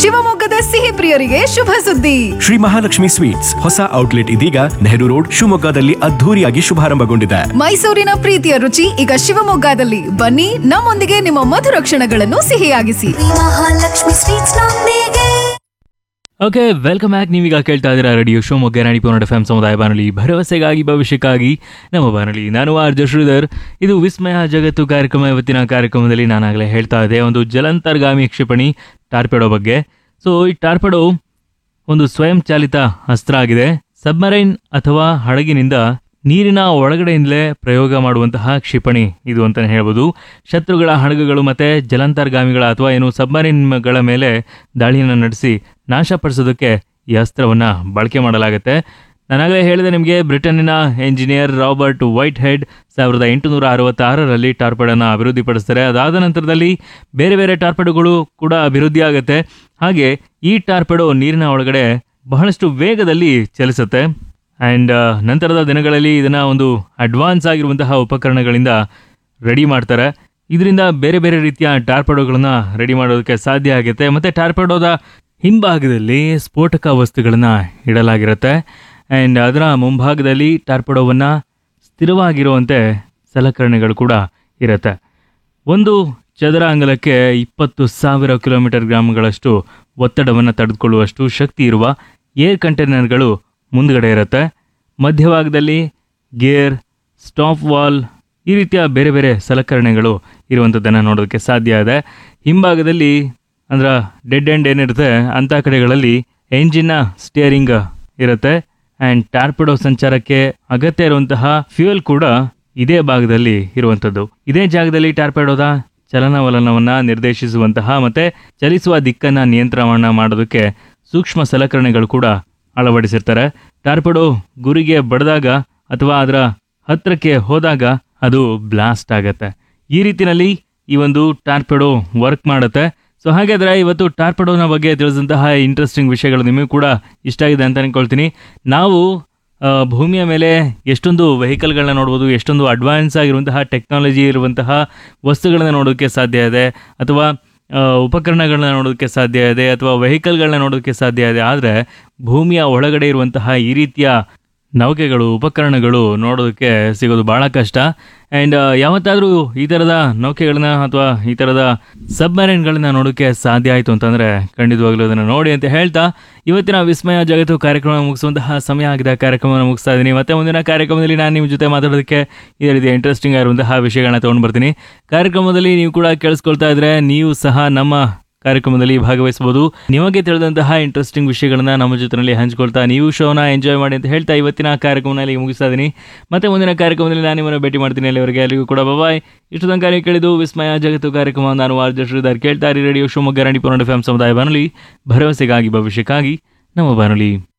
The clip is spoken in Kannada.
ಶಿವಮೊಗ್ಗದ ಸಿಹಿ ಪ್ರಿಯರಿಗೆ ಶುಭ ಸುದ್ದಿ ಶ್ರೀ ಮಹಾಲಕ್ಷ್ಮಿ ಸ್ವೀಟ್ಸ್ ಹೊಸ ಔಟ್ಲೆಟ್ ಇದೀಗ ನೆಹರು ರೋಡ್ ಶಿವಮೊಗ್ಗದಲ್ಲಿ ಅದ್ಧೂರಿಯಾಗಿ ಶುಭಾರಂಭಗೊಂಡಿದೆ ಮೈಸೂರಿನ ಪ್ರೀತಿಯ ರುಚಿ ಈಗ ಶಿವಮೊಗ್ಗದಲ್ಲಿ ಬನ್ನಿ ನಮ್ಮೊಂದಿಗೆ ನಿಮ್ಮ ಮಧುರ ಕ್ಷಣಗಳನ್ನು ಸಿಹಿಯಾಗಿಸಿ ಮಹಾಲಕ್ಷ್ಮಿ ಸ್ವೀಟ್ಸ್ ನೊಂದಿಗೆ ಓಕೆ ವೆಲ್ಕಮ್ ಬ್ಯಾಕ್ ನೀವೀಗ ಕೇಳ್ತಾ ಇದ್ದೀರಾ radio Shivamogga Ranipura F M ಸಮುದಾಯ ಬಾನುಲಿ ಭರವಸೆಗಾಗಿ ಭವಿಷ್ಯಕ್ಕಾಗಿ ನಮ್ಮ ಬಾನುಲಿ ನಾನು ಆರ್ ಜೆ ಶ್ರೀಧರ್ ಇದು ವಿಸ್ಮಯ ಜಗತ್ತು ಕಾರ್ಯಕ್ರಮ ಇವತ್ತಿನ ಕಾರ್ಯಕ್ರಮದಲ್ಲಿ ನಾನಾಗಲೇ ಹೇಳ್ತಾ ಇದ್ದೆ ಒಂದು ಜಲಂತರ್ಗಾಮಿ ಕ್ಷಿಪಣಿ ಟಾರ್ಪೆಡೋ ಬಗ್ಗೆ ಸೊ ಈ ಟಾರ್ಪೆಡೋ ಒಂದು ಸ್ವಯಂ ಚಾಲಿತ ಅಸ್ತ್ರ ಆಗಿದೆ ಸಬ್ಮರೈನ್ ಅಥವಾ ಹಡಗಿನಿಂದ ನೀರಿನ ಒಳಗಡೆಯಿಂದಲೇ ಪ್ರಯೋಗ ಮಾಡುವಂತಹ ಕ್ಷಿಪಣಿ ಇದು ಅಂತಲೇ ಹೇಳ್ಬೋದು ಶತ್ರುಗಳ ಹಡಗುಗಳು ಮತ್ತು ಜಲಾಂತರ್ಗಾಮಿಗಳ ಅಥವಾ ಏನು ಸಬ್ಮರೈನ್ಗಳ ಮೇಲೆ ದಾಳಿಯನ್ನು ನಡೆಸಿ ನಾಶಪಡಿಸೋದಕ್ಕೆ ಈ ಅಸ್ತ್ರವನ್ನು ಬಳಕೆ ಮಾಡಲಾಗುತ್ತೆ ನಾನಾಗಲೇ ಹೇಳಿದೆ ನಿಮಗೆ ಬ್ರಿಟನ್ನಿನ ಎಂಜಿನಿಯರ್ ರಾಬರ್ಟ್ ವೈಟ್ ಹೆಡ್ ಸಾವಿರದ ಎಂಟುನೂರ ಅರವತ್ತಾರರಲ್ಲಿ ಟಾರ್ಪೆಡನ್ನು ಅಭಿವೃದ್ಧಿಪಡಿಸ್ತಾರೆ ಅದಾದ ನಂತರದಲ್ಲಿ ಬೇರೆ ಬೇರೆ ಟಾರ್ಪೆಡೋಗಳು ಕೂಡ ಅಭಿವೃದ್ಧಿ ಆಗುತ್ತೆ ಹಾಗೆ ಈ ಟಾರ್ಪೆಡೋ ನೀರಿನ ಒಳಗಡೆ ಬಹಳಷ್ಟು ವೇಗದಲ್ಲಿ ಚಲಿಸುತ್ತೆ ಆ್ಯಂಡ್ ನಂತರದ ದಿನಗಳಲ್ಲಿ ಇದನ್ನು ಒಂದು ಅಡ್ವಾನ್ಸ್ ಆಗಿರುವಂತಹ ಉಪಕರಣಗಳಿಂದ ರೆಡಿ ಮಾಡ್ತಾರೆ ಇದರಿಂದ ಬೇರೆ ಬೇರೆ ರೀತಿಯ ಟಾರ್ಪೆಡೋಗಳನ್ನು ರೆಡಿ ಮಾಡೋದಕ್ಕೆ ಸಾಧ್ಯ ಆಗುತ್ತೆ ಮತ್ತು ಟಾರ್ಪೆಡೋದ ಹಿಂಭಾಗದಲ್ಲಿ ಸ್ಫೋಟಕ ವಸ್ತುಗಳನ್ನು ಇಡಲಾಗಿರುತ್ತೆ ಆ್ಯಂಡ್ ಅದರ ಮುಂಭಾಗದಲ್ಲಿ ಟಾರ್ಪೆಡೋವನ್ನು ಸ್ಥಿರವಾಗಿರುವಂತೆ ಸಲಕರಣೆಗಳು ಕೂಡ ಇರುತ್ತೆ ಒಂದು ಚದರ ಅಂಗಲಕ್ಕೆ ಇಪ್ಪತ್ತು ಸಾವಿರ ಕಿಲೋಮೀಟರ್ ಗ್ರಾಮಗಳಷ್ಟು ಒತ್ತಡವನ್ನು ತಡೆದುಕೊಳ್ಳುವಷ್ಟು ಶಕ್ತಿ ಇರುವ ಏರ್ ಕಂಟೈನರ್ಗಳು ಮುಂದ್ಗಡೆ ಇರುತ್ತೆ ಮಧ್ಯಭಾಗದಲ್ಲಿ ಗೇರ್ ಸ್ಟಾಪ್ ವಾಲ್ ಈ ರೀತಿಯ ಬೇರೆ ಬೇರೆ ಸಲಕರಣೆಗಳು ಇರುವಂಥದ್ದನ್ನು ನೋಡೋದಕ್ಕೆ ಸಾಧ್ಯ ಇದೆ ಹಿಂಭಾಗದಲ್ಲಿ ಅಂದ್ರೆ ಡೆಡ್ ಎಂಡ್ ಏನಿರುತ್ತೆ ಅಂಥ ಕಡೆಗಳಲ್ಲಿ ಎಂಜಿನ್ನ ಸ್ಟಿಯರಿಂಗ್ ಇರುತ್ತೆ ಆ್ಯಂಡ್ ಟಾರ್ಪಿಡೋ ಸಂಚಾರಕ್ಕೆ ಅಗತ್ಯ ಇರುವಂತಹ ಫ್ಯೂಯಲ್ ಕೂಡ ಇದೇ ಭಾಗದಲ್ಲಿ ಇರುವಂಥದ್ದು ಇದೇ ಜಾಗದಲ್ಲಿ ಟಾರ್ಪೆಡೋದ ಚಲನವಲನವನ್ನು ನಿರ್ದೇಶಿಸುವಂತಹ ಮತ್ತೆ ಚಲಿಸುವ ದಿಕ್ಕನ್ನು ನಿಯಂತ್ರಣ ಮಾಡೋದಕ್ಕೆ ಸೂಕ್ಷ್ಮ ಸಲಕರಣೆಗಳು ಕೂಡ ಅಳವಡಿಸಿರ್ತಾರೆ ಟಾರ್ಪೆಡೋ ಗುರಿಗೆ ಬಡಿದಾಗ ಅಥವಾ ಅದರ ಹತ್ತಿರಕ್ಕೆ ಹೋದಾಗ ಅದು ಬ್ಲಾಸ್ಟ್ ಆಗತ್ತೆ ಈ ರೀತಿಯಲ್ಲಿ ಈ ಒಂದು ಟಾರ್ಪೆಡೋ ವರ್ಕ್ ಮಾಡುತ್ತೆ ಸೊ ಹಾಗಾದ್ರೆ ಇವತ್ತು ಟಾರ್ಪೆಡೋನ ಬಗ್ಗೆ ತಿಳಿಸಿದಂತಹ ಇಂಟ್ರೆಸ್ಟಿಂಗ್ ವಿಷಯಗಳು ನಿಮಗೂ ಕೂಡ ಇಷ್ಟ ಆಗಿದೆ ಅಂತ ಅನ್ಕೊಳ್ತೀನಿ ನಾವು ಆ, ಭೂಮಿಯ ಮೇಲೆ ಎಷ್ಟೊಂದು ವೆಹಿಕಲ್ಗಳನ್ನ ನೋಡ್ಬೋದು ಎಷ್ಟೊಂದು ಅಡ್ವಾನ್ಸ್ ಆಗಿರುವಂತಹ ಟೆಕ್ನಾಲಜಿ ಇರುವಂತಹ ವಸ್ತುಗಳನ್ನ ನೋಡೋದಕ್ಕೆ ಸಾಧ್ಯ ಇದೆ ಅಥವಾ ಆ, ಉಪಕರಣಗಳನ್ನ ನೋಡೋದಕ್ಕೆ ಸಾಧ್ಯ ಇದೆ ಅಥವಾ ವೆಹಿಕಲ್ಗಳನ್ನ ನೋಡೋದಕ್ಕೆ ಸಾಧ್ಯ ಇದೆ ಆದರೆ ಭೂಮಿಯ ಒಳಗಡೆ ಇರುವಂತಹ ಈ ರೀತಿಯ ನೌಕೆಗಳು ಉಪಕರಣಗಳು ನೋಡೋದಕ್ಕೆ ಸಿಗೋದು ಭಾಳ ಕಷ್ಟ ಆ್ಯಂಡ್ ಯಾವತ್ತಾದರೂ ಈ ಥರದ ನೌಕೆಗಳನ್ನ ಅಥವಾ ಈ ಥರದ ಸಬ್ಮರೈನ್ಗಳನ್ನ ನೋಡೋಕ್ಕೆ ಸಾಧ್ಯ ಆಯಿತು ಅಂತಂದರೆ ಖಂಡಿತವಾಗ್ಲೂ ಅದನ್ನು ನೋಡಿ ಅಂತ ಹೇಳ್ತಾ ಇವತ್ತಿನ ವಿಸ್ಮಯ ಜಗತ್ತು ಕಾರ್ಯಕ್ರಮ ಮುಗಿಸುವಂತಹ ಸಮಯ ಆಗಿದೆ ಕಾರ್ಯಕ್ರಮವನ್ನು ಮುಗಿಸ್ತಾ ಇದ್ದೀನಿ ಮತ್ತೆ ಮುಂದಿನ ಕಾರ್ಯಕ್ರಮದಲ್ಲಿ ನಾನು ನಿಮ್ಮ ಜೊತೆ ಮಾತಾಡೋದಕ್ಕೆ ಇದೇ ರೀತಿ ಇಂಟ್ರೆಸ್ಟಿಂಗ್ ಆಗಿರುವಂತಹ ವಿಷಯಗಳನ್ನ ತೊಗೊಂಡು ಬರ್ತೀನಿ ಕಾರ್ಯಕ್ರಮದಲ್ಲಿ ನೀವು ಕೂಡ ಕೇಳಿಸ್ಕೊಳ್ತಾ ಇದ್ರೆ ನೀವು ಸಹ ನಮ್ಮ ಕಾರ್ಯಕ್ರಮದಲ್ಲಿ ಭಾಗವಹಿಸಬಹುದು ನಿಮಗೆ ತಿಳಿದಂತಹ ಇಂಟ್ರೆಸ್ಟಿಂಗ್ ವಿಷಯಗಳನ್ನ ನಮ್ಮ ಜೊತೆಯಲ್ಲಿ ಹಂಚ್ಕೊಳ್ತಾ ನೀವು ಶೋನ ಎಂಜಾಯ್ ಮಾಡಿ ಅಂತ ಹೇಳ್ತಾ ಇವತ್ತಿನ ಕಾರ್ಯಕ್ರಮದಲ್ಲಿ ಮುಗಿಸ್ತಾ ಇದ್ದೀನಿ ಮತ್ತೆ ಮುಂದಿನ ಕಾರ್ಯಕ್ರಮದಲ್ಲಿ ನಾನು ನಿಮ್ಮನ್ನು ಭೇಟಿ ಮಾಡ್ತೀನಿ ಅಲ್ಲಿವರೆಗೆ ಎಲ್ಲರಿಗೂ ಕೂಡ ಬಾಯ್ ಇಷ್ಟು ತನಕ ನೀವು ಕೇಳಿದ್ದು ವಿಸ್ಮಯ ಜಗತ್ತು ಕಾರ್ಯಕ್ರಮ ನಾನು ಆರ್ಜ ಶ್ರೀಧರ್ ಕೇಳ್ತಾ ಇರಿ radio Shivamogga Ranipura F M ಸಮುದಾಯ ಬಾನುಲಿ ಭರವಸೆಗಾಗಿ ಭವಿಷ್ಯಕ್ಕಾಗಿ ನಮ್ಮ ಬಾನುಲಿ